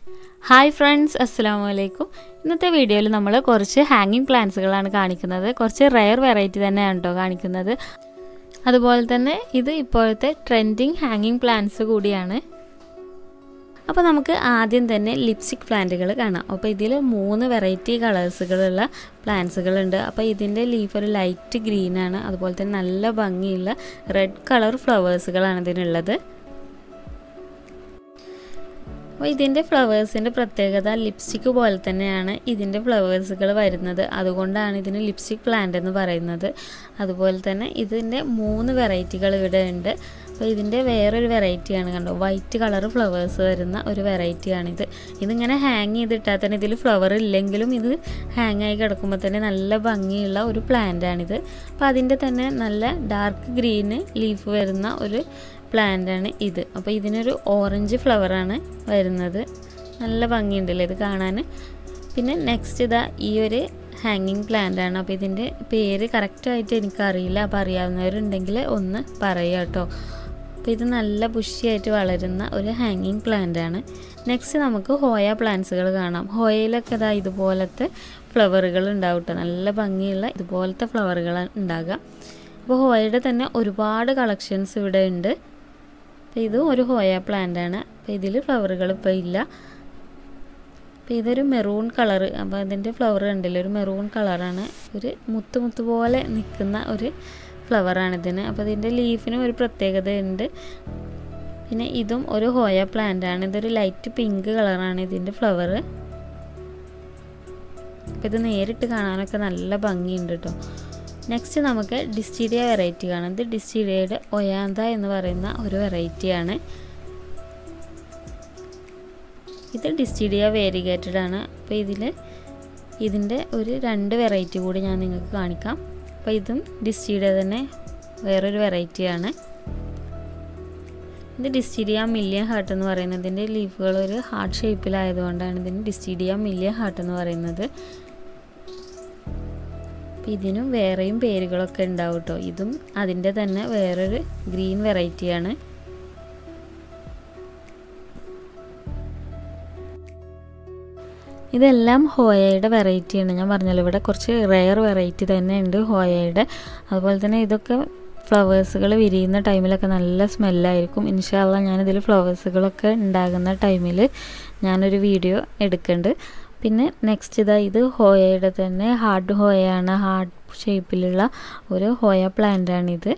hi friends അസ്സാം വലൈക്കും ഇന്നത്തെ വീഡിയോയിൽ നമ്മൾ കുറച്ച് ഹാങ്ങിങ് പ്ലാന്റ്സുകളാണ് കാണിക്കുന്നത് കുറച്ച് റയർ വെറൈറ്റി തന്നെയാണ് കേട്ടോ കാണിക്കുന്നത് അതുപോലെ തന്നെ ഇത് ഇപ്പോഴത്തെ ട്രെൻഡിങ് ഹാങ്ങിങ് പ്ലാന്റ്സ് കൂടിയാണ് അപ്പോൾ നമുക്ക് ആദ്യം തന്നെ ലിപ്സ്റ്റിക് പ്ലാന്റുകൾ കാണാം അപ്പോൾ ഇതിൽ മൂന്ന് വെറൈറ്റി കളേഴ്സുകളുള്ള പ്ലാന്റ്സുകളുണ്ട് അപ്പോൾ ഇതിൻ്റെ ലീഫ് ഒരു ലൈറ്റ് ഗ്രീനാണ് അതുപോലെ തന്നെ നല്ല ഭംഗിയുള്ള റെഡ് കളർ ഫ്ലവേഴ്സുകളാണ് ഇതിനുള്ളത് അപ്പോൾ ഇതിൻ്റെ ഫ്ലവേഴ്സിൻ്റെ പ്രത്യേകത ലിപ്സ്റ്റിക് പോലെ തന്നെയാണ് ഇതിൻ്റെ ഫ്ലവേഴ്സുകൾ വരുന്നത് അതുകൊണ്ടാണ് ഇതിന് ലിപ്സ്റ്റിക് പ്ലാന്റ് എന്ന് പറയുന്നത് അതുപോലെ തന്നെ ഇതിൻ്റെ മൂന്ന് വെറൈറ്റികൾ ഇവിടെ ഉണ്ട് അപ്പോൾ ഇതിൻ്റെ വേറൊരു വെറൈറ്റിയാണ് കണ്ടോ വൈറ്റ് കളർ ഫ്ലവേഴ്സ് വരുന്ന ഒരു വെറൈറ്റിയാണിത് ഇതിങ്ങനെ ഹാങ് ചെയ്തിട്ടാൽ തന്നെ ഇതിൽ ഫ്ലവർ ഇല്ലെങ്കിലും ഇത് ഹാങ് ആയി കിടക്കുമ്പോൾ തന്നെ നല്ല ഭംഗിയുള്ള ഒരു പ്ലാന്റാണിത് അപ്പോൾ അതിൻ്റെ തന്നെ നല്ല ഡാർക്ക് ഗ്രീന് ലീഫ് വരുന്ന ഒരു പ്ലാന്റാണ് ഇത് അപ്പോൾ ഇതിനൊരു ഓറഞ്ച് ഫ്ലവറാണ് വരുന്നത് നല്ല ഭംഗിയുണ്ടല്ലേ ഇത് കാണാൻ പിന്നെ നെക്സ്റ്റ് ഇതാ ഈ ഒരു ഹാങ്ങിങ് പ്ലാന്റ് ആണ് അപ്പോൾ ഇതിൻ്റെ പേര് കറക്റ്റായിട്ട് എനിക്കറിയില്ല അപ്പോൾ അറിയാവുന്നവരുണ്ടെങ്കിൽ ഒന്ന് പറയുക കേട്ടോ അപ്പോൾ ഇത് നല്ല ബുഷിയായിട്ട് വളരുന്ന ഒരു ഹാങ്ങിങ് പ്ലാന്റ് ആണ് നെക്സ്റ്റ് നമുക്ക് ഹോയ പ്ലാന്റ്സുകൾ കാണാം ഹോയയിലൊക്കെ ഇതാ ഇതുപോലത്തെ ഫ്ലവറുകൾ ഉണ്ടാവും കേട്ടോ നല്ല ഭംഗിയുള്ള ഇതുപോലത്തെ ഫ്ലവറുകളാണ് ഉണ്ടാകുക അപ്പോൾ ഹോയയുടെ തന്നെ ഒരുപാട് കളക്ഷൻസ് ഇവിടെ ഉണ്ട് അപ്പോൾ ഇതും ഒരു ഹോയ പ്ലാന്റ് ആണ് അപ്പോൾ ഇതിൽ ഫ്ലവറുകൾ ഇപ്പോൾ ഇല്ല അപ്പോൾ ഇതൊരു മെറൂൺ കളർ അപ്പോൾ ഇതിൻ്റെ ഫ്ലവർ കണ്ടില്ല ഒരു മെറൂൺ കളറാണ് ഒരു മുത്ത് മുത്ത് പോലെ നിൽക്കുന്ന ഒരു ഫ്ലവറാണ് ഇതിന് അപ്പോൾ ഇതിൻ്റെ ലീഫിനും ഒരു പ്രത്യേകതയുണ്ട് പിന്നെ ഇതും ഒരു ഹോയ പ്ലാന്റ് ആണ് ഇതൊരു ലൈറ്റ് പിങ്ക് കളറാണ് ഇതിൻ്റെ ഫ്ലവർ അപ്പോൾ ഇത് നേരിട്ട് കാണാനൊക്കെ നല്ല ഭംഗിയുണ്ട് കേട്ടോ നെക്സ്റ്റ് നമുക്ക് ഡിസ്റ്റീരിയ വെറൈറ്റി കാണാം ഇത് ഡിസ്റ്റീരിയയുടെ ഒയാന്ത എന്ന് പറയുന്ന ഒരു വെറൈറ്റിയാണ് ഇത് ഡിസ്റ്റീരിയ വേരിഗേറ്റഡ് ആണ് അപ്പോൾ ഇതിൽ ഇതിൻ്റെ ഒരു രണ്ട് വെറൈറ്റി കൂടി ഞാൻ നിങ്ങൾക്ക് കാണിക്കാം അപ്പോൾ ഇതും ഡിസ്റ്റീരിയ തന്നെ വേറൊരു വെറൈറ്റിയാണ് ഇത് ഡിസ്റ്റീരിയ മില്യൻ ഹാർട്ട് എന്ന് പറയുന്നത് ഇതിൻ്റെ ലീഫുകൾ ഒരു ഹാർട്ട് ഷേപ്പിലായതുകൊണ്ടാണ് ഇതിന് ഡിസ്റ്റീരിയ മില്യൻ ഹാർട്ട് എന്ന് പറയുന്നത് അപ്പോൾ ഇതിനും വേറെയും പേരുകളൊക്കെ ഉണ്ടാവും കേട്ടോ ഇതും അതിൻ്റെ തന്നെ വേറൊരു ഗ്രീൻ വെറൈറ്റിയാണ് ഇതെല്ലാം ഹോയയുടെ വെറൈറ്റിയാണ് ഞാൻ പറഞ്ഞല്ലോ ഇവിടെ കുറച്ച് റെയർ വെറൈറ്റി തന്നെ ഉണ്ട് ഹോയയുടെ അതുപോലെ തന്നെ ഇതൊക്കെ ഫ്ലവേഴ്സുകൾ വിരിയുന്ന ടൈമിലൊക്കെ നല്ല സ്മെല്ലായിരിക്കും ഇൻഷാല്ല ഞാനിതിൽ ഫ്ലവേഴ്സുകളൊക്കെ ഉണ്ടാകുന്ന ടൈമിൽ ഞാനൊരു വീഡിയോ എടുക്കുന്നുണ്ട് പിന്നെ നെക്സ്റ്റ് ഇതാ ഇത് ഹോയയുടെ തന്നെ ഹാർഡ് ഹോയയാണ് ഹാർഡ് ഷേപ്പിലുള്ള ഒരു ഹോയ പ്ലാന്റാണിത്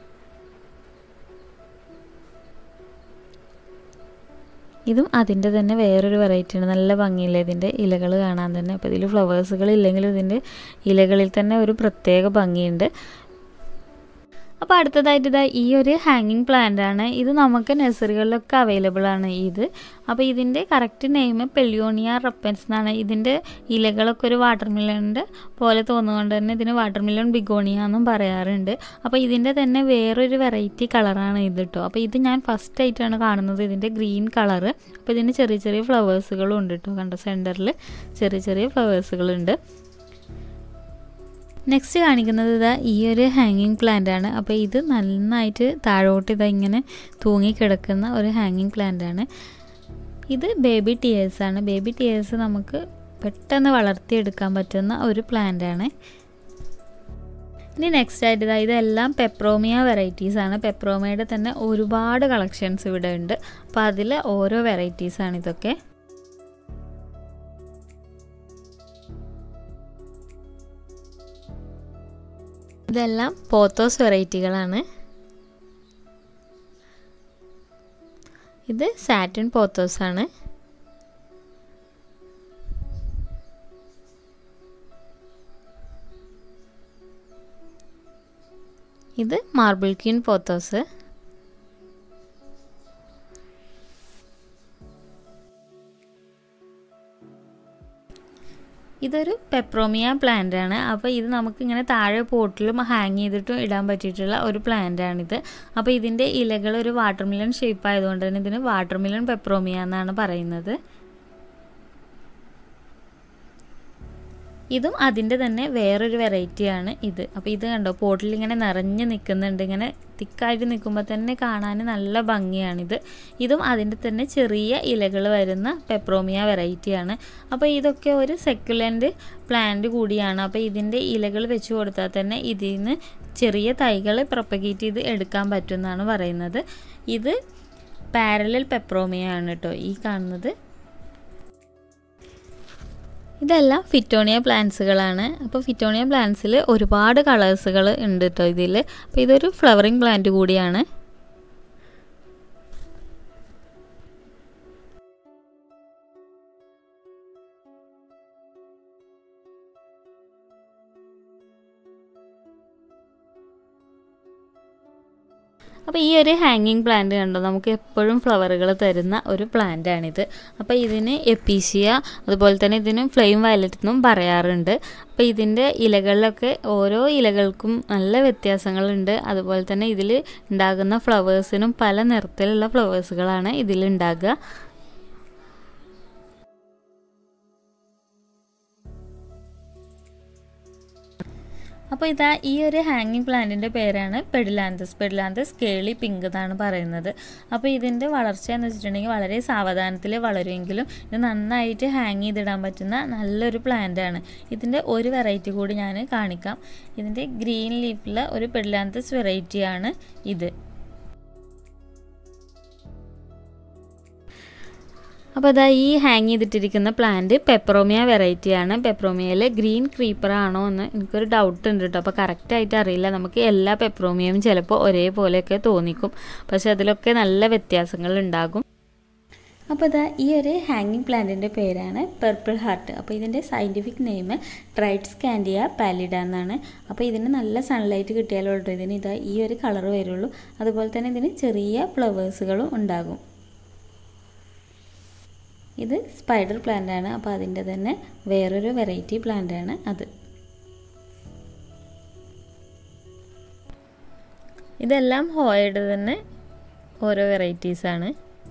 ഇതും അതിൻ്റെ തന്നെ വേറൊരു വെറൈറ്റിയാണ് നല്ല ഭംഗിയില്ല ഇതിൻ്റെ ഇലകൾ കാണാൻ തന്നെ അപ്പോൾ ഇതിൽ ഫ്ലവേഴ്സുകൾ ഇല്ലെങ്കിലും ഇതിൻ്റെ ഇലകളിൽ തന്നെ ഒരു പ്രത്യേക ഭംഗിയുണ്ട് അപ്പോൾ അടുത്തതായിട്ട് ഇതാ ഈ ഒരു ഹാങ്ങിങ് പ്ലാന്റ് ആണ് ഇത് നമുക്ക് നഴ്സറികളിലൊക്കെ അവൈലബിൾ ആണ് ഇത് അപ്പോൾ ഇതിൻ്റെ കറക്റ്റ് നെയിം പെല്ലിയോണിയ റപ്പൻസ് എന്നാണ് ഇതിൻ്റെ ഇലകളൊക്കെ ഒരു വാട്ടർ മിലണിൻ്റെ പോലെ തോന്നുകൊണ്ട് തന്നെ ഇതിന് വാട്ടർ മിലൺ ബിഗോണിയ എന്നും പറയാറുണ്ട് അപ്പോൾ ഇതിൻ്റെ തന്നെ വേറൊരു വെറൈറ്റി കളറാണ് ഇത് കേട്ടോ അപ്പോൾ ഇത് ഞാൻ ഫസ്റ്റ് ആയിട്ടാണ് കാണുന്നത് ഇതിൻ്റെ ഗ്രീൻ കളറ് അപ്പോൾ ഇതിന് ചെറിയ ചെറിയ ഫ്ലവേഴ്സുകളും ഉണ്ട് കേട്ടോ കണ്ട സെൻറ്ററിൽ ചെറിയ ചെറിയ ഫ്ലവേഴ്സുകളുണ്ട് നെക്സ്റ്റ് കാണിക്കുന്നത് ഇതാ ഈ ഒരു ഹാങ്ങിങ് പ്ലാന്റ് ആണ് അപ്പോൾ ഇത് നന്നായിട്ട് താഴോട്ട് ഇതാ ഇങ്ങനെ തൂങ്ങിക്കിടക്കുന്ന ഒരു ഹാങ്ങിങ് പ്ലാന്റ് ആണ് ഇത് ബേബി ടിയേഴ്സ് ആണ് ബേബി ടിയേഴ്സ് നമുക്ക് പെട്ടെന്ന് വളർത്തിയെടുക്കാൻ പറ്റുന്ന ഒരു പ്ലാന്റ് ആണ് ഇനി നെക്സ്റ്റ് ആയിട്ട് ഇതാ ഇതെല്ലാം പെപ്രോമിയ വെറൈറ്റീസ് ആണ് പെപ്രോമിയയുടെ തന്നെ ഒരുപാട് കളക്ഷൻസ് ഇവിടെ ഉണ്ട് അപ്പോൾ അതിൽ ഓരോ വെറൈറ്റീസ് ആണ് ഇതൊക്കെ ഇതെല്ലാം പോത്തോസ് വെറൈറ്റികളാണ് ഇത് സാറ്റിൻ പോത്തോസ് ആണ് ഇത് മാർബിൾ ക്യൂൻ പോത്തോസ് ഇതൊരു പെപ്രോമിയ പ്ലാന്റ് ആണ് അപ്പോൾ ഇത് നമുക്ക് ഇങ്ങനെ താഴെ പോട്ടിലും ഹാങ് ചെയ്തിട്ടും ഇടാൻ പറ്റിയിട്ടുള്ള ഒരു പ്ലാന്റ് ആണിത് അപ്പോൾ ഇതിൻ്റെ ഇലകൾ ഒരു വാട്ടർ മിലൺ ഷേപ്പ് ആയതുകൊണ്ട് തന്നെ ഇതിന് വാട്ടർ മിലൺ പെപ്രോമിയ എന്നാണ് പറയുന്നത് ഇതും അതിൻ്റെ തന്നെ വേറൊരു വെറൈറ്റിയാണ് ഇത് അപ്പോൾ ഇത് കണ്ടോ പോട്ടിൽ ഇങ്ങനെ നിറഞ്ഞ് നിൽക്കുന്നുണ്ട് ഇങ്ങനെ തിക്കായിട്ട് നിൽക്കുമ്പോൾ തന്നെ കാണാൻ നല്ല ഭംഗിയാണിത് ഇതും അതിൻ്റെ തന്നെ ചെറിയ ഇലകൾ വരുന്ന പെപ്രോമിയ വെറൈറ്റിയാണ് അപ്പോൾ ഇതൊക്കെ ഒരു സെക്കുലൻ്റ് പ്ലാന്റ് കൂടിയാണ് അപ്പോൾ ഇതിൻ്റെ ഇലകൾ വെച്ച് കൊടുത്താൽ തന്നെ ഇതിൽ നിന്ന് ചെറിയ തൈകൾ പ്രൊപ്പഗേറ്റ് ചെയ്ത് എടുക്കാൻ പറ്റുമെന്നാണ് പറയുന്നത് ഇത് പാരലൽ പെപ്രോമിയ ആണ് കേട്ടോ ഈ കാണുന്നത് ഇതെല്ലാം ഫിറ്റോണിയ പ്ലാന്റ്സുകളാണ് അപ്പോൾ ഫിറ്റോണിയ പ്ലാന്റ്സിൽ ഒരുപാട് കളേഴ്സുകൾ ഉണ്ട് കേട്ടോ ഇതിൽ അപ്പോൾ ഇതൊരു ഫ്ലവറിങ് പ്ലാന്റ് കൂടിയാണ് അപ്പോൾ ഈ ഒരു ഹാങ്ങിങ് പ്ലാന്റ് കണ്ടോ നമുക്ക് എപ്പോഴും ഫ്ലവറുകൾ തരുന്ന ഒരു പ്ലാന്റാണിത് അപ്പോൾ ഇതിന് എപ്പീഷ്യ അതുപോലെ തന്നെ ഇതിന് ഫ്ലെയിം വയലറ്റ് എന്നും പറയാറുണ്ട് അപ്പോൾ ഇതിൻ്റെ ഇലകളിലൊക്കെ ഓരോ ഇലകൾക്കും നല്ല വ്യത്യാസങ്ങളുണ്ട് അതുപോലെ തന്നെ ഇതിൽ ഉണ്ടാകുന്ന ഫ്ലവേഴ്സിനും പല നിറത്തിലുള്ള ഫ്ലവേഴ്സുകളാണ് ഇതിലുണ്ടാകുക അപ്പോൾ ഇതാ ഈ ഒരു ഹാങ്ങിങ് പ്ലാന്റിൻ്റെ പേരാണ് പെഡിലാന്തസ് പെഡിലാന്തസ് കേളി പിങ്ക് എന്നാണ് പറയുന്നത് അപ്പോൾ ഇതിൻ്റെ വളർച്ച എന്ന് വെച്ചിട്ടുണ്ടെങ്കിൽ വളരെ സാവധാനത്തിൽ വളരുമെങ്കിലും ഇത് നന്നായിട്ട് ഹാങ് ചെയ്തിടാൻ പറ്റുന്ന നല്ലൊരു പ്ലാന്റാണ് ഇതിൻ്റെ ഒരു വെറൈറ്റി കൂടി ഞാൻ കാണിക്കാം ഇതിൻ്റെ ഗ്രീൻ ലീഫിലെ ഒരു പെഡിലാന്തസ് വെറൈറ്റിയാണ് ഇത് അപ്പോൾ അതാ ഈ ഹാങ് ചെയ്തിട്ടിരിക്കുന്ന പ്ലാന്റ് പെപ്രോമിയ വെറൈറ്റിയാണ് പെപ്രോമിയയിൽ ഗ്രീൻ ക്രീപ്പർ ആണോ എന്ന് എനിക്കൊരു ഡൗട്ട് ഉണ്ട് കേട്ടോ അപ്പോൾ കറക്റ്റായിട്ട് അറിയില്ല നമുക്ക് എല്ലാ പെപ്രോമിയയും ചിലപ്പോൾ ഒരേപോലെയൊക്കെ തോന്നിക്കും പക്ഷെ അതിലൊക്കെ നല്ല വ്യത്യാസങ്ങൾ ഉണ്ടാകും അപ്പോൾ ഇതാ ഈ ഒരു ഹാങ്ങിങ് പ്ലാന്റിൻ്റെ പേരാണ് പെർപ്പിൾ ഹാർട്ട് അപ്പോൾ ഇതിൻ്റെ scientific name Tradescantia pallida എന്നാണ് അപ്പോൾ ഇതിന് നല്ല സൺലൈറ്റ് കിട്ടിയാലോ കേട്ടോ ഇതിന് ഇതാ ഈ ഒരു കളർ വരുള്ളൂ അതുപോലെ തന്നെ ഇതിന് ചെറിയ ഫ്ലവേഴ്സുകളും ഉണ്ടാകും ഇത് സ്പൈഡർ പ്ലാന്റ് ആണ് അപ്പോൾ അതിൻ്റെ തന്നെ വേറൊരു വെറൈറ്റി പ്ലാന്റ് ആണ് അത് ഇതെല്ലാം ഹോയുടെ തന്നെ ഓരോ വെറൈറ്റീസാണ്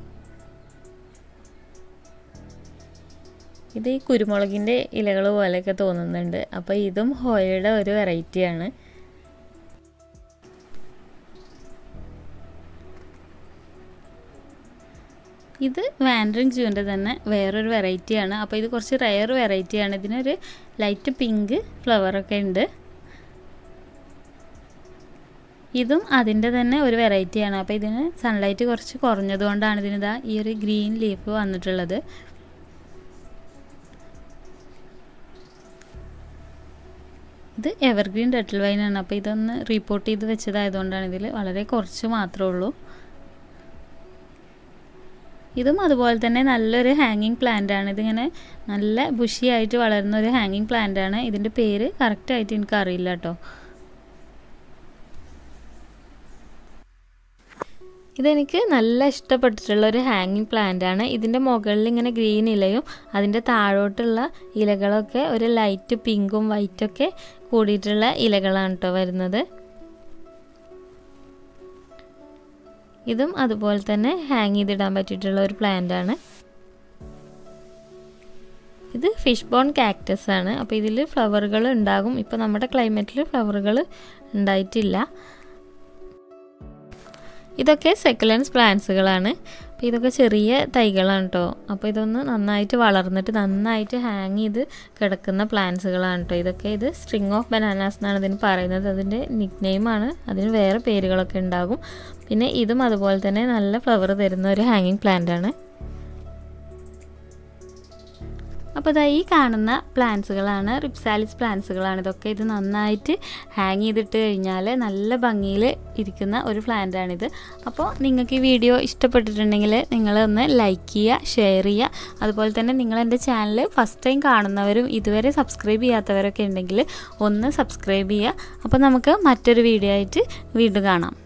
ഇത് ഈ കുരുമുളകിൻ്റെ ഇലകൾ പോലെയൊക്കെ തോന്നുന്നുണ്ട് അപ്പോൾ ഇതും ഹോയയുടെ ഒരു വെറൈറ്റിയാണ് ഇത് വാൻഡറിങ് ജൂവിൻ്റെ തന്നെ വേറൊരു വെറൈറ്റിയാണ് അപ്പോൾ ഇത് കുറച്ച് റയർ വെറൈറ്റിയാണ് ഇതിനൊരു ലൈറ്റ് പിങ്ക് ഫ്ലവറൊക്കെ ഉണ്ട് ഇതും അതിൻ്റെ തന്നെ ഒരു വെറൈറ്റിയാണ് അപ്പോൾ ഇതിന് സൺലൈറ്റ് കുറച്ച് കുറഞ്ഞതുകൊണ്ടാണ് ഇതിനിതാ ഈ ഒരു ഗ്രീൻ ലീഫ് വന്നിട്ടുള്ളത് ഇത് എവർഗ്രീൻ ഡെറ്റൽ വൈനാണ് അപ്പോൾ ഇതൊന്ന് റിപ്പോർട്ട് ചെയ്ത് വെച്ചതായതുകൊണ്ടാണ് ഇതിൽ വളരെ കുറച്ച് മാത്രമേ ഉള്ളൂ ഇതും അതുപോലെ തന്നെ നല്ലൊരു ഹാങ്ങിങ് പ്ലാന്റ് ആണ് ഇതിങ്ങനെ നല്ല ബുഷിയായിട്ട് വളരുന്ന ഒരു ഹാങ്ങിങ് പ്ലാന്റ് ആണ് ഇതിൻ്റെ പേര് കറക്റ്റായിട്ട് എനിക്ക് അറിയില്ല കേട്ടോ ഇതെനിക്ക് നല്ല ഇഷ്ടപ്പെട്ടിട്ടുള്ള ഒരു ഹാങ്ങിങ് പ്ലാന്റ് ആണ് ഇതിൻ്റെ മുകളിൽ ഇങ്ങനെ ഗ്രീൻ ഇലയും അതിൻ്റെ താഴോട്ടുള്ള ഇലകളൊക്കെ ഒരു ലൈറ്റ് പിങ്കും വൈറ്റൊക്കെ കൂടിയിട്ടുള്ള ഇലകളാണ് കേട്ടോ വരുന്നത് ഇതും അതുപോലെ തന്നെ ഹാങ് ചെയ്തിടാൻ പറ്റിയിട്ടുള്ള ഒരു പ്ലാന്റ് ആണ് ഇത് ഫിഷ് ബോൺ കാക്ടസ് ആണ് അപ്പോൾ ഇതിൽ ഫ്ലവറുകൾ ഉണ്ടാകും ഇപ്പോൾ നമ്മുടെ ക്ലൈമറ്റിൽ ഫ്ലവറുകൾ ഉണ്ടായിട്ടില്ല ഇതൊക്കെ സെക്കലൻസ് പ്ലാന്റ്സുകളാണ് അപ്പോൾ ഇതൊക്കെ ചെറിയ തൈകളാണ് കേട്ടോ അപ്പോൾ ഇതൊന്ന് നന്നായിട്ട് വളർന്നിട്ട് നന്നായിട്ട് ഹാങ് ചെയ്ത് കിടക്കുന്ന പ്ലാന്റ്സുകളാണ് കേട്ടോ ഇതൊക്കെ ഇത് സ്ട്രിങ് ഓഫ് ബനാനാസ് എന്നാണ് ഇതിന് പറയുന്നത് അതിൻ്റെ നിക് നെയിമാണ് അതിന് വേറെ പേരുകളൊക്കെ ഉണ്ടാകും പിന്നെ ഇതും അതുപോലെ തന്നെ നല്ല ഫ്ലവർ തരുന്ന ഒരു ഹാങ്ങിങ് പ്ലാന്റ് ആണ് അപ്പോൾ ഇതാ ഈ കാണുന്ന പ്ലാന്റ്സുകളാണ് റിപ്സാലിസ് പ്ലാന്റ്സുകളാണ് ഇതൊക്കെ ഇത് നന്നായിട്ട് ഹാങ് ചെയ്തിട്ട് കഴിഞ്ഞാൽ നല്ല ഭംഗിയിൽ ഇരിക്കുന്ന ഒരു പ്ലാന്റാണിത് അപ്പോൾ നിങ്ങൾക്ക് ഈ വീഡിയോ ഇഷ്ടപ്പെട്ടിട്ടുണ്ടെങ്കിൽ നിങ്ങളൊന്ന് ലൈക്ക് ചെയ്യുക ഷെയർ ചെയ്യുക അതുപോലെ തന്നെ നിങ്ങൾ എൻ്റെ ചാനൽ ഫസ്റ്റ് ടൈം കാണുന്നവരും ഇതുവരെ സബ്സ്ക്രൈബ് ചെയ്യാത്തവരൊക്കെ ഉണ്ടെങ്കിൽ ഒന്ന് സബ്സ്ക്രൈബ് ചെയ്യുക അപ്പോൾ നമുക്ക് മറ്റൊരു വീഡിയോ ആയിട്ട് വീണ്ടും കാണാം